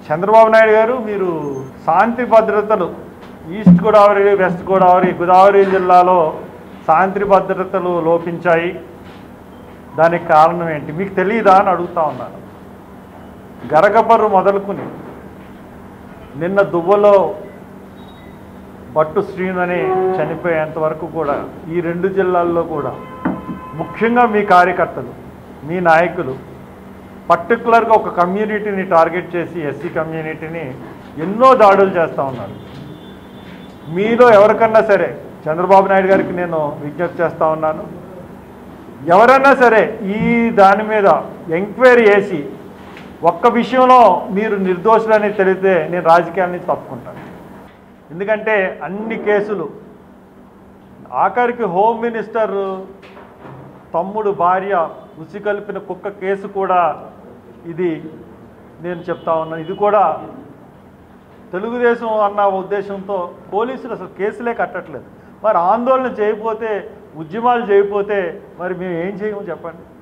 చంద్రబాబు నాయుడు గారు మీరు శాంతి భద్రతలు ఈస్ట్ గోదావరి వెస్ట్ గోదావరి గోదావరి జిల్లాలో శాంతి భద్రతలు లోపించాయి దానికి కారణం ఏంటి మీకు తెలియదా అని అడుగుతా ఉన్నాను గరగపర్రు మొదలుకుని నిన్న దువ్వలో బట్టు శ్రీనని చనిపోయేంత వరకు కూడా ఈ రెండు జిల్లాల్లో కూడా ముఖ్యంగా మీ కార్యకర్తలు మీ నాయకులు పర్టికులర్గా ఒక కమ్యూనిటీని టార్గెట్ చేసి ఎస్సీ కమ్యూనిటీని ఎన్నో దాడులు చేస్తూ ఉన్నారు మీలో ఎవరికన్నా సరే చంద్రబాబు నాయుడు గారికి నేను విజ్ఞప్తి చేస్తూ ఉన్నాను ఎవరైనా సరే ఈ దాని మీద ఎంక్వైరీ చేసి ఒక్క విషయంలో మీరు నిర్దోషులని తెలిస్తే నేను రాజకీయాల నుంచి తప్పుకుంటాను ఎందుకంటే అన్ని కేసులు ఆఖరికి హోమ్ మినిస్టర్ తమ్ముడు భార్య ఉసి కలిపిన కుక్క కేసు కూడా ఇది నేను చెప్తా ఉన్నాను ఇది కూడా తెలుగుదేశం అన్న ఉద్దేశంతో పోలీసులు అసలు కేసులే కట్టట్లేదు మరి ఆందోళన చేయకపోతే ఉద్యమాలు చేయకపోతే మరి మేము ఏం చేయము చెప్పండి